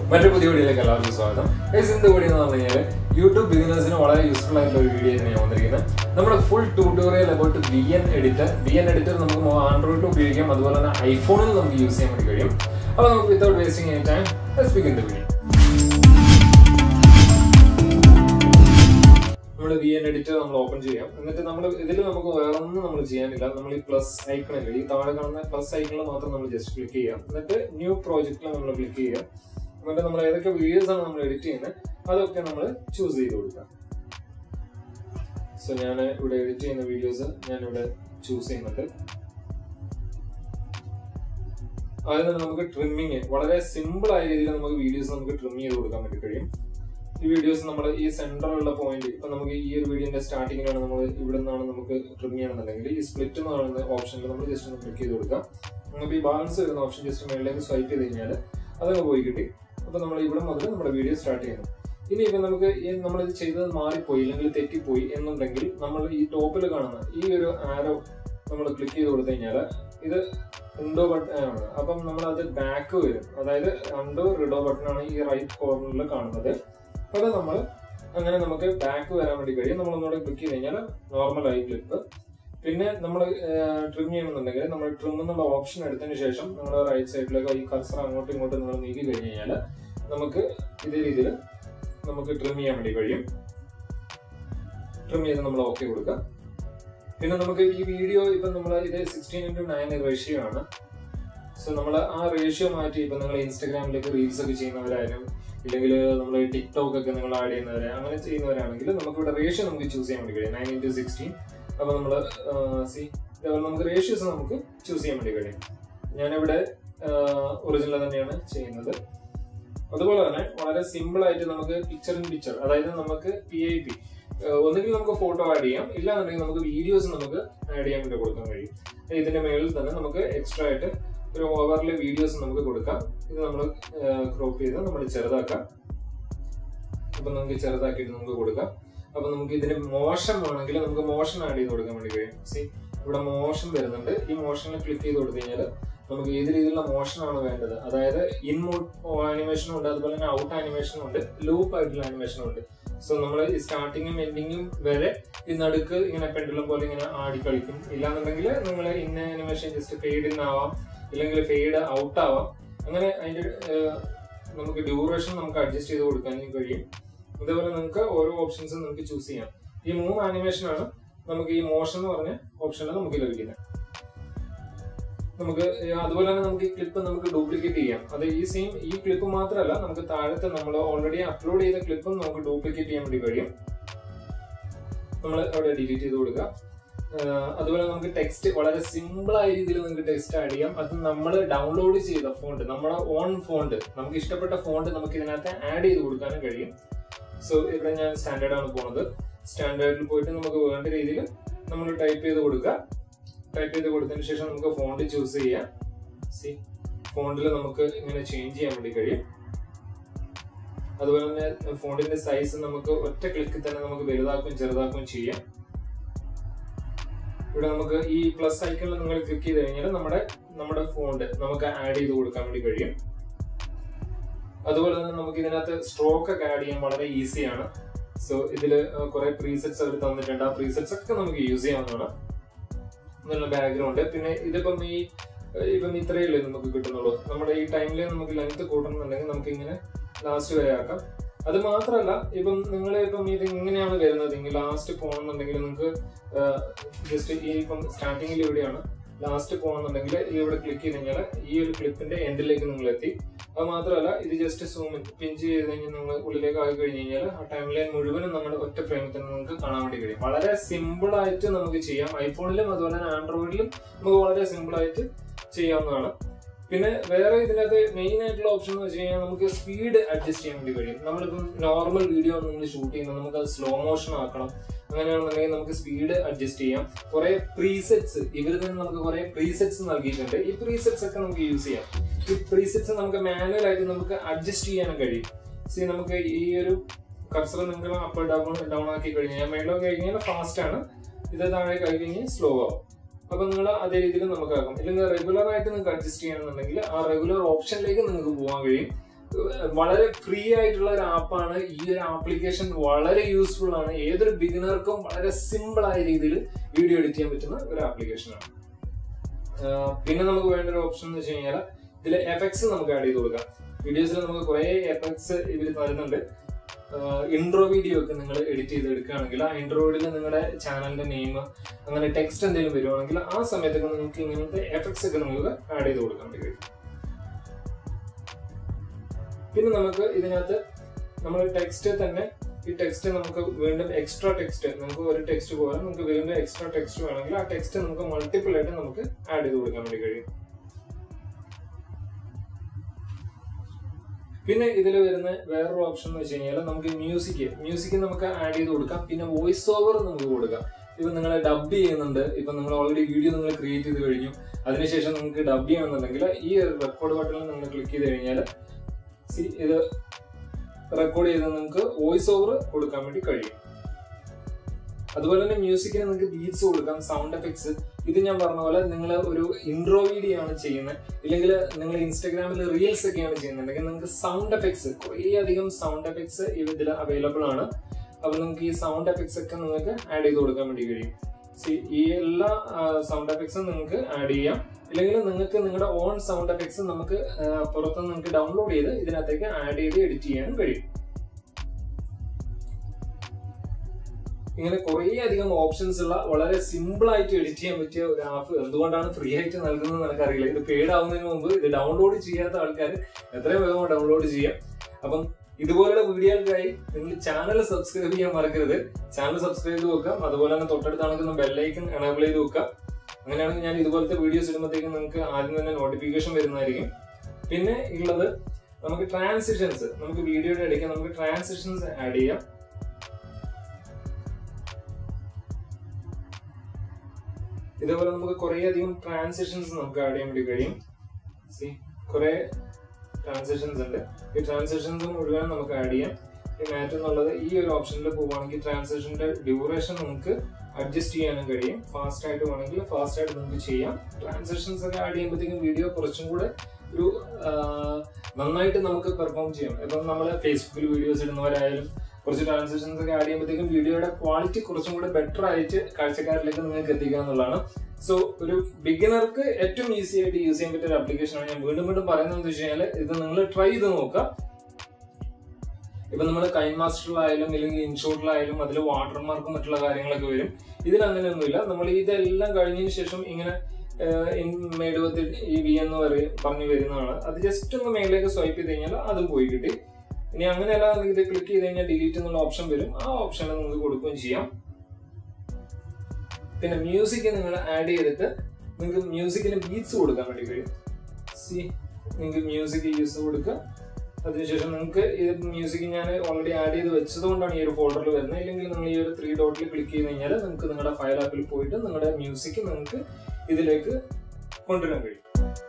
മറ്റൊരു പുതിയ വീഡിയോയിലേക്ക് എല്ലാവർക്കും സ്വാഗതം ഗൈസ് ഇന്നത്തെ വീഡിയോ എന്ന് പറഞ്ഞു കഴിഞ്ഞാൽ യൂട്യൂബ് ബിഗിനേഴ്സിന് വളരെ യൂസ്ഫുൾ ആയിട്ടുള്ള ഒരു വീഡിയോ ആണ് ഞാൻ വന്നിരിക്കുന്നത് നമ്മുടെ full tutorial about V N editor V N editor നമുക്ക് ആൻഡ്രോയിഡിൽ ഉപയോഗിക്കാം അതുപോലെ തന്നെ ഐഫോണിൽ നമുക്ക് യൂസ് ചെയ്യാൻ വേണ്ടി കഴിയും അപ്പോൾ നമുക്ക് without wasting any time let's begin the video നമ്മൾ വി എൻ എഡിറ്റർ നമ്മൾ ഓപ്പൺ ചെയ്യാം എന്നിട്ട് നമ്മൾ ഇതിൽ നമുക്ക് വേറെ ഒന്നും നമ്മൾ ചെയ്യാനില്ല നമ്മൾ ഈ പ്ലസ് ഐക്കണിൽ ഈ താഴെ കാണുന്ന പ്ലസ് ഐക്കണിൽ മാത്രം നമ്മൾ ജസ്റ്റ് ക്ലിക്ക് ചെയ്യാം എന്നിട്ട് ന്യൂ പ്രോജക്റ്റിൽ നമ്മൾ ക്ലിക്ക് ചെയ്യാം എന്നിട്ട് നമ്മൾ ഏതൊക്കെ വീഡിയോസ് ആണ് നമ്മൾ എഡിറ്റ് ചെയ്യുന്നത് അതൊക്കെ നമ്മൾ ചൂസ് ചെയ്ത് കൊടുക്കാം സോ ഞാൻ ഇവിടെ എഡിറ്റ് ചെയ്യുന്ന വീഡിയോസ് ഞാൻ ഇവിടെ ചൂസ് ചെയ്യുന്നുണ്ട് ആദ്യം തന്നെ നമുക്ക് ട്രിമ്മിങ് വളരെ സിമ്പിൾ ആയ രീതിയിൽ നമുക്ക് വീഡിയോസ് നമുക്ക് ട്രിം ചെയ്ത് കൊടുക്കാൻ വേണ്ടി കഴിയും ഈ വീഡിയോസ് നമ്മൾ ഈ സെന്ററിലുള്ള പോയിന്റ് ഇപ്പൊ നമുക്ക് ഈ ഒരു വീഡിയോന്റെ സ്റ്റാർട്ടിങ്ങിലാണ് നമ്മൾ ഇവിടെ നിന്നാണ് നമുക്ക് ട്രിം ചെയ്യണമെന്നുണ്ടെങ്കിൽ ഈ സ്പ്ലിറ്റ് എന്ന് പറയുന്ന ഓപ്ഷനിൽ നമ്മൾ ജസ്റ്റ് ഒന്ന് ക്ലിക്ക് ചെയ്ത് കൊടുക്കാം നമുക്ക് ഈ ബാലൻസ് വരുന്ന ഓപ്ഷൻ ജസ്റ്റ് മേളിലേക്ക് സ്വൈപ്പ് ചെയ്ത് കഴിഞ്ഞാൽ അതങ്ങ് പോയി കിട്ടി അപ്പൊ നമ്മൾ ഇവിടെ മുതൽ നമ്മുടെ വീഡിയോ സ്റ്റാർട്ട് ചെയ്യണം ഇനി ഇപ്പൊ നമുക്ക് ഈ നമ്മളിത് ചെയ്തത് മാറിപ്പോയി അല്ലെങ്കിൽ തെറ്റിപ്പോയി എന്നുണ്ടെങ്കിൽ നമ്മൾ ഈ ടോപ്പിൽ കാണുന്ന ഈ ഒരു ആരോ നമ്മൾ ക്ലിക്ക് ചെയ്ത് കൊടുത്തു കഴിഞ്ഞാൽ ഇത് ഉണ്ടോ ബട്ടൺ ആണ് അപ്പം നമ്മൾ അത് ബാക്ക് വരും അതായത് അണ്ടോ റിഡോ ബട്ടൺ ആണ് ഈ റൈറ്റ് കോർണറിൽ കാണുന്നത് അത് നമ്മൾ അങ്ങനെ നമുക്ക് ബാക്ക് വരാൻ വേണ്ടി കഴിയും നമ്മൾ ഒന്നുകൂടെ ക്ലിക്ക് ചെയ്ത് കഴിഞ്ഞാൽ നോർമൽ ആയി ക്ലിപ്പ് പിന്നെ നമ്മൾ ട്രിം ചെയ്യണമെന്നുണ്ടെങ്കിൽ നമ്മൾ ട്രിം എന്നുള്ള ഓപ്ഷൻ എടുത്തതിന് ശേഷം നമ്മൾ റൈറ്റ് സൈഡിലേക്ക് ഈ കർസർ അങ്ങോട്ടും ഇങ്ങോട്ടും നമ്മൾ നീക്കി കഴിഞ്ഞ് കഴിഞ്ഞാൽ നമുക്ക് ഇതേ രീതിയിൽ നമുക്ക് ട്രിം ചെയ്യാൻ വേണ്ടി കഴിയും ട്രിം ചെയ്ത് നമ്മൾ ഓക്കെ കൊടുക്കുക പിന്നെ നമുക്ക് ഈ വീഡിയോ ഇപ്പം നമ്മൾ ഇത് സിക്സ്റ്റീൻ ഇൻറ്റു നയൻ റേഷ്യോ ആണ് സോ നമ്മൾ ആ റേഷ്യോ മാറ്റി ഇപ്പം നിങ്ങൾ ഇൻസ്റ്റാഗ്രാമിലേക്ക് റീൽസ് ഒക്കെ ചെയ്യുന്നവരായാലും ഇല്ലെങ്കിൽ നമ്മൾ ടിക്ടോക്ക് ഒക്കെ നിങ്ങൾ ആഡ് ചെയ്യുന്നവരെ അങ്ങനെ ചെയ്യുന്നവരാണെങ്കിൽ നമുക്ക് ഇവിടെ റേഷ്യോ നമുക്ക് ചൂസ് ചെയ്യാൻ വേണ്ടി കഴിയും നയൻ ഇൻറ്റു സിക്സ്റ്റീൻ അപ്പോൾ നമ്മൾ സി ഇതേപോലെ നമുക്ക് റേഷ്യോസ് നമുക്ക് ചൂസ് ചെയ്യാൻ വേണ്ടി കഴിയും ഞാനിവിടെ ഒറിജിനൽ തന്നെയാണ് ചെയ്യുന്നത് അതുപോലെ തന്നെ വളരെ സിമ്പിൾ ആയിട്ട് നമുക്ക് പിക്ചർ ഇൻ പിക്ചർ അതായത് നമുക്ക് പി ഐ പി ഒന്നുകിൽ നമുക്ക് ഫോട്ടോ ആഡ് ചെയ്യാം ഇല്ലാന്നുണ്ടെങ്കിൽ നമുക്ക് വീഡിയോസ് നമുക്ക് ആഡ് ചെയ്യാൻ വേണ്ടി കൊടുക്കാൻ കഴിയും ഇതിന്റെ മേളിൽ തന്നെ നമുക്ക് എക്സ്ട്രാ ആയിട്ട് ഒരു ഓവറിലെ വീഡിയോസ് നമുക്ക് കൊടുക്കാം ഇത് നമ്മൾ ക്രോപ്പ് ചെയ്ത് നമ്മൾ ചെറുതാക്കാം അപ്പൊ നമുക്ക് ചെറുതാക്കിയിട്ട് നമുക്ക് കൊടുക്കാം അപ്പൊ നമുക്ക് ഇതിന് മോഷൻ വേണമെങ്കിൽ നമുക്ക് മോഷൻ ആഡ് ചെയ്ത് കൊടുക്കാൻ വേണ്ടി കഴിയും സി ഇവിടെ മോഷൻ വരുന്നുണ്ട് ഈ മോഷനിൽ ക്ലിക്ക് ചെയ്ത് കൊടുത്തു കഴിഞ്ഞാൽ നമുക്ക് ഏത് രീതിയിലുള്ള മോഷൻ ആണ് വേണ്ടത് അതായത് ഇൻ ആനിമേഷനും ഉണ്ട് അതുപോലെ തന്നെ ഔട്ട് ആനിമേഷനും ഉണ്ട് ലൂപ്പ് ആയിട്ടുള്ള ആനിമേഷനും ഉണ്ട് സോ നമ്മൾ ഈ സ്റ്റാർട്ടിങ്ങും എൻഡിങ്ങും വരെ ഈ നടുക്ക് ഇങ്ങനെ പെൻഡുലം പോലെ ഇങ്ങനെ ആടി കളിക്കും ഇല്ലാന്നുണ്ടെങ്കിൽ നിങ്ങൾ ഇന്ന ആനിമേഷൻ ജസ്റ്റ് ഫെയ്ഡ് ഇൻ ആവാം ഇല്ലെങ്കിൽ ഫെയ്ഡ് ഔട്ട് ആവാം അങ്ങനെ അതിന്റെ നമുക്ക് ഡ്യൂറേഷൻ നമുക്ക് അഡ്ജസ്റ്റ് ചെയ്ത് കൊടുക്കാനും കഴിയും അതേപോലെ നിങ്ങൾക്ക് ഓരോ ഓപ്ഷൻസും നമുക്ക് ചൂസ് ചെയ്യാം ഈ മൂന്ന് ആനിമേഷൻ ആണ് നമുക്ക് ഈ മോഷൻ എന്ന് പറഞ്ഞ ഓപ്ഷനിൽ നമുക്ക് ലഭിക്കുന്നത് നമുക്ക് അതുപോലെ തന്നെ നമുക്ക് ഈ ക്ലിപ്പ് നമുക്ക് ഡ്യൂപ്ലിക്കേറ്റ് ചെയ്യാം അത് ഈ സെയിം ഈ ക്ലിപ്പ് മാത്രമല്ല നമുക്ക് താഴത്തെ നമ്മൾ ഓൾറെഡി അപ്ലോഡ് ചെയ്ത ക്ലിപ്പും നമുക്ക് ഡ്യൂപ്ലിക്കേറ്റ് ചെയ്യാൻ വേണ്ടി കഴിയും നമ്മൾ അവിടെ ഡിലീറ്റ് ചെയ്ത് കൊടുക്കുക അതുപോലെ നമുക്ക് ടെക്സ്റ്റ് വളരെ സിമ്പിൾ ആയ രീതിയിൽ നമുക്ക് ടെക്സ്റ്റ് ആഡ് ചെയ്യാം അത് നമ്മൾ ഡൗൺലോഡ് ചെയ്ത ഫോണ്ട് നമ്മുടെ ഓൺ ഫോണ്ട് നമുക്ക് ഇഷ്ടപ്പെട്ട ഫോണ്ട് നമുക്ക് ഇതിനകത്ത് ആഡ് ചെയ്ത് കൊടുക്കാനും കഴിയും സോ ഇവിടെ ഞാൻ സ്റ്റാൻഡേർഡ് ആണ് പോകുന്നത് സ്റ്റാൻഡേർഡിൽ പോയിട്ട് നമുക്ക് വേണ്ട രീതിയിൽ നമ്മൾ ടൈപ്പ് ചെയ്ത് കൊടുക്കുക ടൈപ്പ് ചെയ്ത് കൊടുത്തതിന് ശേഷം നമുക്ക് ഫോണ്ട് ചൂസ് ചെയ്യാം സി ഫോണ്ടിൽ നമുക്ക് ഇങ്ങനെ ചേഞ്ച് ചെയ്യാൻ വേണ്ടി കഴിയും അതുപോലെ തന്നെ ഫോണ്ടിന്റെ സൈസ് നമുക്ക് ഒറ്റ ക്ലിക്കിൽ തന്നെ നമുക്ക് വലുതാക്കുകയും ചെറുതാക്കുകയും ചെയ്യാം ഇവിടെ നമുക്ക് ഈ പ്ലസ് ഐക്കണിൽ നിങ്ങൾ ക്ലിക്ക് ചെയ്ത് കഴിഞ്ഞാൽ നമ്മുടെ നമ്മുടെ ഫോണ്ട് നമുക്ക് ആഡ് ചെയ്ത് കൊടുക്കാൻ വേണ്ടി കഴിയും അതുപോലെ തന്നെ നമുക്ക് ഇതിനകത്ത് സ്ട്രോക്ക് ഒക്കെ ആഡ് ചെയ്യാൻ വളരെ ഈസിയാണ് സോ ഇതിൽ കുറെ പ്രീസെറ്റ്സ് അവർ തന്നിട്ടുണ്ട് ആ പ്രീസെറ്റ്സ് ഒക്കെ നമുക്ക് യൂസ് ചെയ്യാവുന്നതാണ് നല്ല ബാക്ക്ഗ്രൗണ്ട് പിന്നെ ഇതിപ്പം ഈ ഇപ്പം ഇത്രയല്ലേ നമുക്ക് കിട്ടുന്നുള്ളൂ നമ്മുടെ ഈ ടൈമിൽ നമുക്ക് ലെങ്ത് കൂട്ടണമെന്നുണ്ടെങ്കിൽ നമുക്ക് ഇങ്ങനെ ലാസ്റ്റ് വരെ ആക്കാം അത് മാത്രമല്ല ഇപ്പം നിങ്ങൾ ഇപ്പം ഇത് ഇങ്ങനെയാണ് വരുന്നത് എങ്കിൽ ലാസ്റ്റ് പോകണമെന്നുണ്ടെങ്കിൽ നിങ്ങൾക്ക് ജസ്റ്റ് ഈ ഇപ്പം സ്റ്റാർട്ടിങ്ങിൽ ഇവിടെയാണ് ലാസ്റ്റ് പോകണമെന്നുണ്ടെങ്കിൽ ഇവിടെ ക്ലിക്ക് ചെയ്ത് കഴിഞ്ഞാൽ ഈ ഒരു ക്ലിപ്പിന്റെ എൻഡിലേക്ക് നിങ്ങൾ എത്തി അത് മാത്രമല്ല ഇത് ജസ്റ്റ് സൂം പിഞ്ച് ചെയ്ത് കഴിഞ്ഞാൽ നിങ്ങൾ ഉള്ളിലേക്ക് ആയി കഴിഞ്ഞ് കഴിഞ്ഞാൽ ആ ടൈം ലൈൻ മുഴുവനും നമ്മുടെ ഒറ്റ ഫ്രെയിമിൽ തന്നെ നിങ്ങൾക്ക് കാണാൻ വേണ്ടി കഴിയും വളരെ സിമ്പിൾ ആയിട്ട് നമുക്ക് ചെയ്യാം ഐഫോണിലും അതുപോലെ തന്നെ ആൻഡ്രോയിഡിലും നമുക്ക് വളരെ സിമ്പിൾ ആയിട്ട് ചെയ്യാവുന്നതാണ് പിന്നെ വേറെ ഇതിനകത്ത് മെയിൻ ആയിട്ടുള്ള ഓപ്ഷൻ എന്ന് വെച്ച് കഴിഞ്ഞാൽ നമുക്ക് സ്പീഡ് അഡ്ജസ്റ്റ് ചെയ്യാൻ വേണ്ടി കഴിയും നമ്മളിപ്പം നോർമൽ വീഡിയോ നമ്മൾ ഷൂട്ട് ചെയ്യുന്നത് നമുക്ക് അത് സ്ലോ മോഷൻ ആക്കണം അങ്ങനെയാണെന്നുണ്ടെങ്കിൽ നമുക്ക് സ്പീഡ് അഡ്ജസ്റ്റ് ചെയ്യാം കുറെ പ്രീസെറ്റ്സ് ഇവർ തന്നെ നമുക്ക് കുറെ പ്രീസെറ്റ്സ് നൽകിയിട്ടുണ്ട് ഈ പ്രീസെറ്റ്സ് ഒക്കെ നമുക്ക് യൂസ് ചെയ്യാം ഈ പ്രീസെറ്റ്സ് നമുക്ക് മാനുവൽ ആയിട്ട് നമുക്ക് അഡ്ജസ്റ്റ് ചെയ്യാനും കഴിയും സി നമുക്ക് ഈ ഒരു കർസർ നിങ്ങൾ അപ്പ് ഡൗൺ ഡൗൺ ആക്കി കഴിഞ്ഞാൽ മേളിലൊക്കെ കഴിഞ്ഞാൽ ഫാസ്റ്റ് ആണ് ഇത് താഴെ കഴിഞ്ഞാൽ സ്ലോ ആവും അപ്പൊ നിങ്ങൾ അതേ രീതിയിൽ നമുക്ക് ആക്കാം ഇല്ലെങ്കിൽ റെഗുലർ ആയിട്ട് നിങ്ങൾക്ക് അഡ്ജസ്റ്റ് ചെയ്യണമെന്നുണ്ടെങ്കിൽ ആ റെഗുലർ ഓപ്ഷനിലേക്ക് നിങ്ങൾക്ക് പോകാൻ കഴിയും വളരെ ഫ്രീ ആയിട്ടുള്ള ഒരു ആപ്പാണ് ഈ ഒരു ആപ്ലിക്കേഷൻ വളരെ യൂസ്ഫുൾ ആണ് ഏതൊരു ബിഗിനർക്കും വളരെ സിമ്പിൾ ആയ രീതിയിൽ വീഡിയോ എഡിറ്റ് ചെയ്യാൻ പറ്റുന്ന ഒരു ആപ്ലിക്കേഷനാണ് പിന്നെ നമുക്ക് വേണ്ട ഒരു ഓപ്ഷൻ എന്ന് വെച്ച് കഴിഞ്ഞാൽ ഇതിൽ എഫക്ട്സ് നമുക്ക് ആഡ് ചെയ്ത് കൊടുക്കാം വീഡിയോസിൽ നമുക്ക് കുറെ എഫക്ട്സ് ഇവർ തരുന്നുണ്ട് ഇൻട്രോ വീഡിയോ ഒക്കെ നിങ്ങൾ എഡിറ്റ് ചെയ്ത് എടുക്കുകയാണെങ്കിൽ ആ ഇൻട്രോയിൽ നിങ്ങളുടെ ചാനലിന്റെ നെയിം അങ്ങനെ ടെക്സ്റ്റ് എന്തെങ്കിലും വരുവാണെങ്കിൽ ആ സമയത്തൊക്കെ നിങ്ങൾക്ക് ഇങ്ങനത്തെ എഫക്ട്സ് ഒക്കെ നമുക്ക് ആഡ് ചെയ്ത് കൊടുക്കാൻ വേണ്ടി കഴിയും പിന്നെ നമുക്ക് ഇതിനകത്ത് നമ്മൾ ടെക്സ്റ്റ് തന്നെ ഈ ടെക്സ്റ്റ് നമുക്ക് വീണ്ടും എക്സ്ട്രാ ടെക്സ്റ്റ് നമുക്ക് ഒരു ടെക്സ്റ്റ് പോലെ നമുക്ക് വീണ്ടും എക്സ്ട്രാ ടെക്സ്റ്റ് വേണമെങ്കിൽ ആ ടെക്സ്റ്റ് നമുക്ക് മൾട്ടിപ്പിൾ ആയിട്ട് നമുക്ക് ആഡ് ചെയ്ത് കൊടുക്കാൻ വേണ്ടി കഴിയും പിന്നെ ഇതിൽ വരുന്ന വേറൊരു ഓപ്ഷൻ എന്ന് വെച്ച് കഴിഞ്ഞാൽ നമുക്ക് മ്യൂസിക് മ്യൂസിക് നമുക്ക് ആഡ് ചെയ്ത് കൊടുക്കാം പിന്നെ വോയിസ് ഓവർ നമുക്ക് കൊടുക്കാം ഇപ്പൊ നിങ്ങൾ ഡബ് ചെയ്യുന്നുണ്ട് ഇപ്പൊ നിങ്ങൾ ഓൾറെഡി വീഡിയോ നിങ്ങൾ ക്രിയേറ്റ് ചെയ്ത് കഴിഞ്ഞു അതിനുശേഷം നിങ്ങൾക്ക് ഡബ് ചെയ്യണമെന്നുണ്ടെങ്കിൽ ഈ റെക്കോർഡ് ബട്ടണിൽ നിങ്ങൾ ക്ലിക്ക് ചെയ്ത് കഴിഞ്ഞാൽ ഇത് റെക്കോർഡ് ചെയ്ത് നിങ്ങൾക്ക് വോയിസ് ഓവർ കൊടുക്കാൻ വേണ്ടി കഴിയും അതുപോലെ തന്നെ മ്യൂസിക്കിന് നിങ്ങൾക്ക് ബീറ്റ്സ് കൊടുക്കാം സൗണ്ട് എഫക്ട്സ് ഇത് ഞാൻ പറഞ്ഞ പോലെ നിങ്ങൾ ഒരു ഇൻട്രോ വീഡിയോ ആണ് ചെയ്യുന്നത് ഇല്ലെങ്കിൽ നിങ്ങൾ ഇൻസ്റ്റാഗ്രാമിൽ റീൽസ് ഒക്കെയാണ് ചെയ്യുന്നുണ്ടെങ്കിൽ നിങ്ങൾക്ക് സൗണ്ട് എഫക്ട്സ് കുറേ അധികം സൗണ്ട് എഫക്ട്സ് ഇതിൽ അവൈലബിൾ ആണ് അപ്പൊ നിങ്ങൾക്ക് ഈ സൗണ്ട് എഫക്ട്സ് ഒക്കെ നിങ്ങൾക്ക് ആഡ് ചെയ്ത് കൊടുക്കാൻ വേണ്ടി കഴിയും സി ഈ എല്ലാ സൗണ്ട് എഫക്ട്സും നിങ്ങൾക്ക് ആഡ് ചെയ്യാം ഇല്ലെങ്കിൽ നിങ്ങൾക്ക് നിങ്ങളുടെ ഓൺ സൗണ്ട് എഫക്ട്സ് നമുക്ക് പുറത്തുനിന്ന് നിങ്ങൾക്ക് ഡൗൺലോഡ് ചെയ്ത് ഇതിനകത്തേക്ക് ആഡ് ചെയ്ത് എഡിറ്റ് ചെയ്യാനും കഴിയും ഇങ്ങനെ കുറേ അധികം ഓപ്ഷൻസ് ഉള്ള വളരെ സിമ്പിൾ ആയിട്ട് എഡിറ്റ് ചെയ്യാൻ പറ്റിയ ഒരു ആപ്പ് എന്തുകൊണ്ടാണ് ഫ്രീ ആയിട്ട് നൽകുന്നത് എനിക്കറിയില്ല ഇത് പെയ്ഡ് ആവുന്നതിന് മുമ്പ് ഇത് ഡൗൺലോഡ് ചെയ്യാത്ത ആൾക്കാർ എത്രയും വേഗം ഡൗൺലോഡ് ചെയ്യാം അപ്പം ഇതുപോലുള്ള വീഡിയോകൾക്കായി നിങ്ങൾ ചാനൽ സബ്സ്ക്രൈബ് ചെയ്യാൻ മറക്കരുത് ചാനൽ സബ്സ്ക്രൈബ് ചെയ്ത് വെക്കാം അതുപോലെ തന്നെ തൊട്ടടുത്ത് നടക്കുന്ന ബെല്ലൈക്കൺ എനേബിൾ ചെയ്ത് വെക്കാം അങ്ങനെയാണെങ്കിൽ ഞാൻ ഇതുപോലത്തെ വീഡിയോസ് ഇടുമ്പോഴത്തേക്കും നിങ്ങൾക്ക് ആദ്യം തന്നെ നോട്ടിഫിക്കേഷൻ വരുന്നതായിരിക്കും പിന്നെ ഉള്ളത് നമുക്ക് ട്രാൻസിഷൻസ് നമുക്ക് വീഡിയോയുടെ ഇടയ്ക്ക് നമുക്ക് ട്രാൻസിഷൻസ് ആഡ് ചെയ്യാം ഇതേപോലെ നമുക്ക് കുറേ അധികം ട്രാൻസിഷൻസ് നമുക്ക് ആഡ് ചെയ്യാൻ വേണ്ടി കഴിയും സി കുറെ ട്രാൻസിഷൻസ് ഉണ്ട് ഈ ട്രാൻസിഷൻസ് മുഴുവൻ നമുക്ക് ആഡ് ചെയ്യാം ഈ മാറ്റ് എന്നുള്ളത് ഈ ഒരു ഓപ്ഷനിൽ പോവുകയാണെങ്കിൽ ട്രാൻസിഷന്റെ ഡ്യൂറേഷൻ നമുക്ക് അഡ്ജസ്റ്റ് ചെയ്യാനും കഴിയും ഫാസ്റ്റ് ആയിട്ട് വേണമെങ്കിൽ ഫാസ്റ്റ് ആയിട്ട് നമുക്ക് ചെയ്യാം ട്രാൻസാക്ഷൻസ് ഒക്കെ ആഡ് ചെയ്യുമ്പോഴത്തേക്കും വീഡിയോ കുറച്ചും കൂടെ ഒരു നന്നായിട്ട് നമുക്ക് പെർഫോം ചെയ്യാം ഇപ്പം നമ്മൾ ഫേസ്ബുക്കിൽ വീഡിയോസ് ഇടുന്നവരായാലും കുറച്ച് ട്രാൻസാക്ഷൻസ് ഒക്കെ ആഡ് ചെയ്യുമ്പോഴത്തേക്കും വീഡിയോയുടെ ക്വാളിറ്റി കുറച്ചും കൂടെ ബെറ്റർ ആയിട്ട് കാഴ്ചക്കാരിലേക്ക് നിങ്ങൾക്ക് എത്തിക്കുക എന്നുള്ളതാണ് സോ ഒരു ബിഗിനർക്ക് ഏറ്റവും ഈസി ആയിട്ട് യൂസ് ചെയ്യാൻ പറ്റിയ ഒരു ആപ്ലിക്കേഷനാണ് ഞാൻ വീണ്ടും വീണ്ടും പറയുന്നത് വെച്ച് കഴിഞ്ഞാൽ ഇത് നിങ്ങൾ ട്രൈ ചെയ്ത് നോക്കുക ഇപ്പൊ നമ്മൾ കൈൻ മാസ്റ്ററിലായാലും അല്ലെങ്കിൽ ഇൻഷോട്ടിലായാലും അതിൽ വാട്ടർമാർക്കും മറ്റുള്ള കാര്യങ്ങളൊക്കെ വരും ഇതിൽ അങ്ങനെയൊന്നുമില്ല നമ്മൾ ഇതെല്ലാം കഴിഞ്ഞതിന് ശേഷം ഇങ്ങനെ മേടുവത്തിൽ ഈ വി എന്ന് പറയും പറഞ്ഞു വരുന്നതാണ് അത് ജസ്റ്റ് ഒന്ന് മേളിലേക്ക് സ്വൈപ്പ് ചെയ്ത് കഴിഞ്ഞാൽ അതും പോയി കിട്ടി ഇനി അങ്ങനെയല്ല ഇത് ക്ലിക്ക് ചെയ്ത് കഴിഞ്ഞാൽ ഡിലീറ്റ് എന്നുള്ള ഓപ്ഷൻ വരും ആ ഓപ്ഷൻ നിങ്ങൾക്ക് കൊടുക്കുകയും ചെയ്യാം പിന്നെ മ്യൂസിക് നിങ്ങൾ ആഡ് ചെയ്തിട്ട് നിങ്ങൾക്ക് മ്യൂസിക്കിന് ബീറ്റ്സ് കൊടുക്കാൻ വേണ്ടി കഴിയും സി നിങ്ങൾക്ക് മ്യൂസിക് യൂസ് കൊടുക്കുക അതിനുശേഷം നിങ്ങൾക്ക് ഈ മ്യൂസിക് ഞാൻ ഓൾറെഡി ആഡ് ചെയ്ത് വെച്ചത് കൊണ്ടാണ് ഈ ഒരു ഫോൾഡറിൽ വരുന്നത് ഇല്ലെങ്കിൽ നിങ്ങൾ ഈ ഒരു ത്രീ ഡോട്ടിൽ ക്ലിക്ക് ചെയ്ത് കഴിഞ്ഞാൽ നിങ്ങൾക്ക് നിങ്ങളുടെ ഫയൽ ആപ്പിൽ പോയിട്ട് നിങ്ങളുടെ മ്യൂസിക് നിങ്ങൾക്ക് ഇതിലേക്ക് കൊണ്ടുവരാൻ കഴിയും